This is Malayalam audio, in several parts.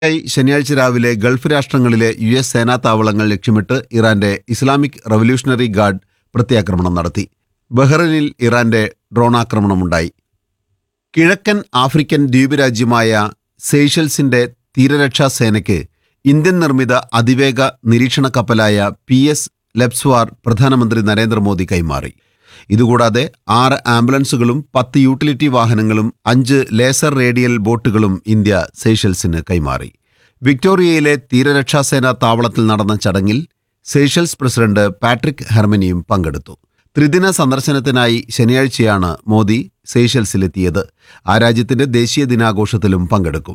ായി ശനിയാഴ്ച രാവിലെ ഗൾഫ് രാഷ്ട്രങ്ങളിലെ യു എസ് സേനാ താവളങ്ങൾ ലക്ഷ്യമിട്ട് ഇറാന്റെ ഇസ്ലാമിക് റവല്യൂഷണറി ഗാർഡ് പ്രത്യാക്രമണം നടത്തി ബഹ്റൈനിൽ ഇറാന്റെ ഡ്രോണാക്രമണമുണ്ടായി കിഴക്കൻ ആഫ്രിക്കൻ ദ്വീപ് രാജ്യമായ സെയ്ഷൽസിന്റെ തീരരക്ഷാ സേനയ്ക്ക് ഇന്ത്യൻ നിർമ്മിത അതിവേഗ നിരീക്ഷണ കപ്പലായ പി എസ് ലെപ്സ്വാർ പ്രധാനമന്ത്രി നരേന്ദ്രമോദി കൈമാറി ഇതുകൂടാതെ ആറ് ആംബുലൻസുകളും പത്ത് യൂട്ടിലിറ്റി വാഹനങ്ങളും അഞ്ച് ലേസർ റേഡിയൽ ബോട്ടുകളും ഇന്ത്യ സെയ്ഷൽസിന് കൈമാറി വിക്ടോറിയയിലെ തീരരക്ഷാസേന താവളത്തിൽ നടന്ന ചടങ്ങിൽ സെയ്ഷൽസ് പ്രസിഡന്റ് പാട്രിക് ഹെർമനിയും പങ്കെടുത്തു ത്രിദിന സന്ദർശനത്തിനായി ശനിയാഴ്ചയാണ് മോദി സെയ്ഷൽസിലെത്തിയത് ആ രാജ്യത്തിന്റെ ദേശീയ ദിനാഘോഷത്തിലും പങ്കെടുക്കും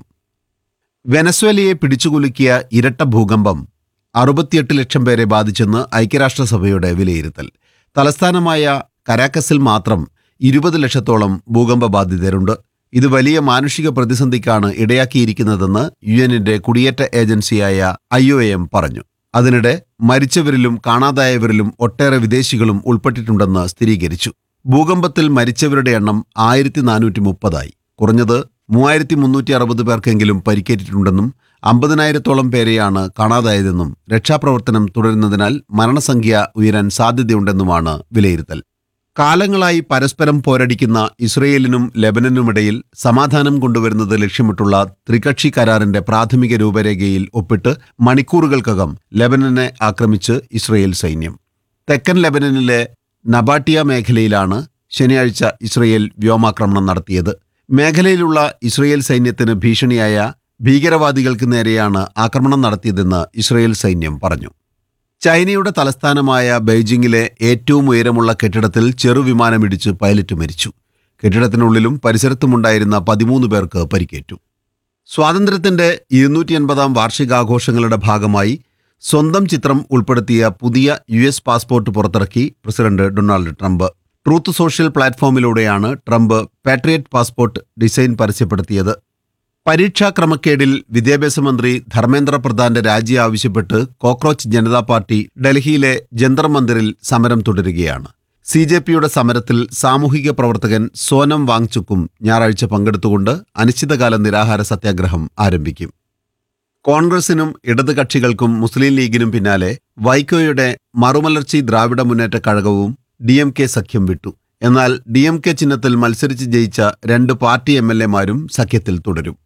വെനസ്വേലയെ പിടിച്ചുകുലുക്കിയ ഇരട്ട ഭൂകമ്പം അറുപത്തിയെട്ട് ലക്ഷം പേരെ ബാധിച്ചെന്ന് ഐക്യരാഷ്ട്രസഭയുടെ വിലയിരുത്തൽ തലസ്ഥാനമായ കരാക്കസിൽ മാത്രം ഇരുപത് ലക്ഷത്തോളം ഭൂകമ്പ ബാധിതരുണ്ട് ഇത് വലിയ മാനുഷിക പ്രതിസന്ധിക്കാണ് ഇടയാക്കിയിരിക്കുന്നതെന്ന് യു എന്നിന്റെ കുടിയേറ്റ ഏജൻസിയായ ഐ ഒ എം പറഞ്ഞു അതിനിടെ മരിച്ചവരിലും കാണാതായവരിലും ഒട്ടേറെ വിദേശികളും ഉൾപ്പെട്ടിട്ടുണ്ടെന്ന് സ്ഥിരീകരിച്ചു ഭൂകമ്പത്തിൽ മരിച്ചവരുടെ എണ്ണം ആയിരത്തി നാനൂറ്റി മുപ്പതായി കുറഞ്ഞത് മൂവായിരത്തി മുന്നൂറ്റി അറുപത് പേർക്കെങ്കിലും പരിക്കേറ്റിട്ടുണ്ടെന്നും അമ്പതിനായിരത്തോളം പേരെയാണ് കാണാതായതെന്നും രക്ഷാപ്രവർത്തനം തുടരുന്നതിനാൽ മരണസംഖ്യ ഉയരാൻ സാധ്യതയുണ്ടെന്നുമാണ് വിലയിരുത്തൽ കാലങ്ങളായി പരസ്പരം പോരടിക്കുന്ന ഇസ്രയേലിനും ലെബനനുമിടയിൽ സമാധാനം കൊണ്ടുവരുന്നത് ലക്ഷ്യമിട്ടുള്ള ത്രികക്ഷി കരാറിന്റെ പ്രാഥമിക രൂപരേഖയിൽ ഒപ്പിട്ട് മണിക്കൂറുകൾക്കകം ലെബനനെ ആക്രമിച്ച് ഇസ്രയേൽ സൈന്യം തെക്കൻ ലെബനനിലെ നബാട്ടിയ മേഖലയിലാണ് ശനിയാഴ്ച ഇസ്രയേൽ വ്യോമാക്രമണം നടത്തിയത് മേഖലയിലുള്ള ഇസ്രയേൽ സൈന്യത്തിന് ഭീഷണിയായ ഭീകരവാദികൾക്ക് നേരെയാണ് ആക്രമണം നടത്തിയതെന്ന് ഇസ്രയേൽ സൈന്യം പറഞ്ഞു ചൈനയുടെ തലസ്ഥാനമായ ബെയ്ജിംഗിലെ ഏറ്റവും ഉയരമുള്ള കെട്ടിടത്തിൽ ചെറുവിമാനമിടിച്ച് പൈലറ്റ് മരിച്ചു കെട്ടിടത്തിനുള്ളിലും പരിസരത്തുമുണ്ടായിരുന്ന പതിമൂന്ന് പേർക്ക് പരിക്കേറ്റു സ്വാതന്ത്ര്യത്തിന്റെ ഇരുന്നൂറ്റി എൺപതാം വാർഷികാഘോഷങ്ങളുടെ ഭാഗമായി സ്വന്തം ചിത്രം ഉൾപ്പെടുത്തിയ പുതിയ യു എസ് പാസ്പോർട്ട് പുറത്തിറക്കി president Donald Trump Truth Social പ്ലാറ്റ്ഫോമിലൂടെയാണ് ട്രംപ് പാട്രിയറ്റ് പാസ്പോർട്ട് ഡിസൈൻ പരസ്യപ്പെടുത്തിയത് പരീക്ഷാ ക്രമക്കേടിൽ വിദ്യാഭ്യാസ മന്ത്രി ധർമ്മേന്ദ്ര പ്രധാന്റെ രാജി ആവശ്യപ്പെട്ട് കോക്രോച്ച് ജനതാ പാർട്ടി ഡൽഹിയിലെ ജന്തർ മന്ദിറിൽ സമരം തുടരുകയാണ് സി ജെ പിയുടെ സമരത്തിൽ സാമൂഹിക പ്രവർത്തകൻ സോനം വാങ്ചുക്കും ഞായറാഴ്ച പങ്കെടുത്തുകൊണ്ട് അനിശ്ചിതകാല നിരാഹാര സത്യാഗ്രഹം ആരംഭിക്കും കോൺഗ്രസിനും ഇടത് കക്ഷികൾക്കും മുസ്ലിം ലീഗിനും പിന്നാലെ വൈക്കോയുടെ മറുമലർച്ചി ദ്രാവിഡ മുന്നേറ്റ കഴകവും ഡി എം കെ സഖ്യം വിട്ടു എന്നാൽ ഡി എം കെ ചിഹ്നത്തിൽ മത്സരിച്ച് ജയിച്ച രണ്ട് പാർട്ടി എം എൽ എമാരും സഖ്യത്തിൽ തുടരും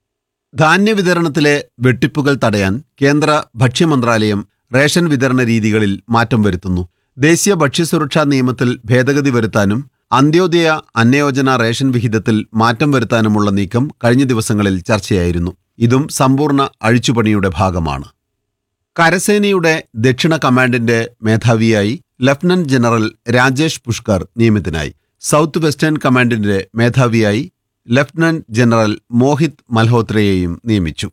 ധാന്യ വിതരണത്തിലെ വെട്ടിപ്പുകൾ തടയാൻ കേന്ദ്ര ഭക്ഷ്യമന്ത്രാലയം റേഷൻ വിതരണ രീതികളിൽ മാറ്റം വരുത്തുന്നു ദേശീയ ഭക്ഷ്യസുരക്ഷാ നിയമത്തിൽ ഭേദഗതി വരുത്താനും അന്ത്യോദയ അന്നയോജന റേഷൻ വിഹിതത്തിൽ മാറ്റം വരുത്താനുമുള്ള നീക്കം കഴിഞ്ഞ ദിവസങ്ങളിൽ ചർച്ചയായിരുന്നു ഇതും സമ്പൂർണ്ണ അഴിച്ചുപണിയുടെ ഭാഗമാണ് കരസേനയുടെ ദക്ഷിണ കമാൻഡിന്റെ മേധാവിയായി ലഫ്റ്റനന്റ് ജനറൽ രാജേഷ് പുഷ്കർ നിയമിതനായി സൗത്ത് വെസ്റ്റേൺ കമാൻഡിന്റെ മേധാവിയായി ലഫ്റ്റനന്റ് ജനറൽ മോഹിത് മൽഹോത്രയെയും നിയമിച്ചു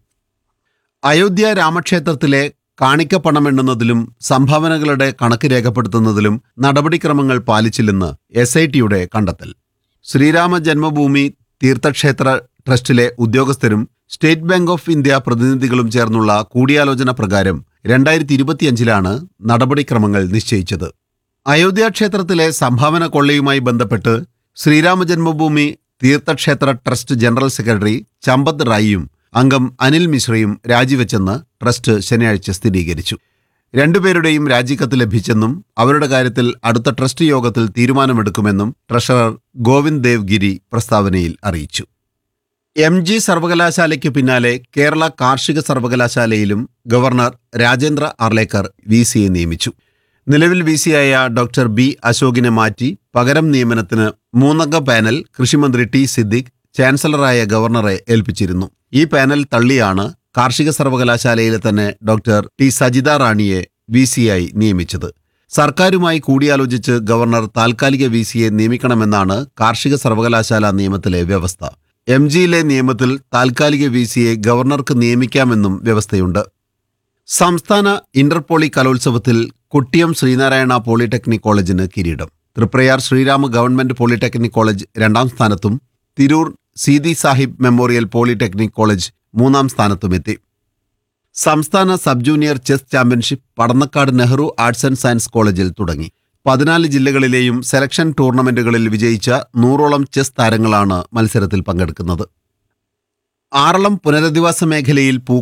അയോധ്യ രാമക്ഷേത്രത്തിലെ കാണിക്കപ്പണമെണ്ണുന്നതിലും സംഭാവനകളുടെ കണക്ക് രേഖപ്പെടുത്തുന്നതിലും നടപടിക്രമങ്ങൾ പാലിച്ചില്ലെന്ന് എസ് ഐ ടിയുടെ കണ്ടെത്തൽ ശ്രീരാമ ജന്മഭൂമി തീർത്ഥക്ഷേത്ര ട്രസ്റ്റിലെ ഉദ്യോഗസ്ഥരും സ്റ്റേറ്റ് ബാങ്ക് ഓഫ് ഇന്ത്യ പ്രതിനിധികളും ചേർന്നുള്ള കൂടിയാലോചന പ്രകാരം രണ്ടായിരത്തി ഇരുപത്തിയഞ്ചിലാണ് നടപടിക്രമങ്ങൾ നിശ്ചയിച്ചത് അയോധ്യ ക്ഷേത്രത്തിലെ സംഭാവന കൊള്ളയുമായി ബന്ധപ്പെട്ട് Shri Rama Janmabhoomi Teerth Kshetra trust general secretary Champat റായിയും അംഗം അനിൽ മിശ്രയും രാജിവെച്ചെന്ന് ട്രസ്റ്റ് ശനിയാഴ്ച സ്ഥിരീകരിച്ചു രണ്ടുപേരുടെയും രാജിക്കത്ത് ലഭിച്ചെന്നും അവരുടെ കാര്യത്തിൽ അടുത്ത ട്രസ്റ്റ് യോഗത്തിൽ തീരുമാനമെടുക്കുമെന്നും ട്രഷറർ ഗോവിന്ദ് ദേവ് ഗിരി പ്രസ്താവനയിൽ അറിയിച്ചു എം ജി സർവകലാശാലയ്ക്ക് പിന്നാലെ കേരള കാർഷിക സർവകലാശാലയിലും ഗവർണർ രാജേന്ദ്ര അർലേക്കർ വി സിയെ നിയമിച്ചു നിലവിൽ വി സിയായ ഡോക്ടർ ബി അശോകിനെ മാറ്റി പകരം നിയമനത്തിന് മൂന്നംഗ പാനൽ കൃഷിമന്ത്രി ടി സിദ്ദിഖ് ചാൻസലറായ ഗവർണറെ ഏൽപ്പിച്ചിരുന്നു ഈ പാനൽ തള്ളിയാണ് കാർഷിക സർവകലാശാലയിലെ തന്നെ ഡോക്ടർ ടി സജിത റാണിയെ വി സിയായി നിയമിച്ചത് സർക്കാരുമായി കൂടിയാലോചിച്ച് ഗവർണർ താൽക്കാലിക വി സിയെ നിയമിക്കണമെന്നാണ് കാർഷിക സർവകലാശാല നിയമത്തിലെ വ്യവസ്ഥ എം ജിയിലെ നിയമത്തിൽ താൽക്കാലിക വി സിയെ ഗവർണർക്ക് നിയമിക്കാമെന്നും വ്യവസ്ഥയുണ്ട് സംസ്ഥാന ഇന്റർപോളി കലോത്സവത്തിൽ കുട്ടിയം ശ്രീനാരായണ പോളിടെക്നിക് കോളേജിന് കിരീടം Triprayar Sree Rama government polytechnic college രണ്ടാം സ്ഥാനത്തും Tirur Seethi Sahib memorial polytechnic college മൂന്നാം സ്ഥാനത്തുമെത്തി സംസ്ഥാന sub junior chess championship Padannakkad Nehru arts and science കോളേജിൽ തുടങ്ങി പതിനാല് ജില്ലകളിലെയും സെലക്ഷൻ ടൂർണമെന്റുകളിൽ വിജയിച്ച നൂറോളം ചെസ് താരങ്ങളാണ് മത്സരത്തിൽ പങ്കെടുക്കുന്നത് ആറളം പുനരധിവാസ മേഖലയിൽ പൂ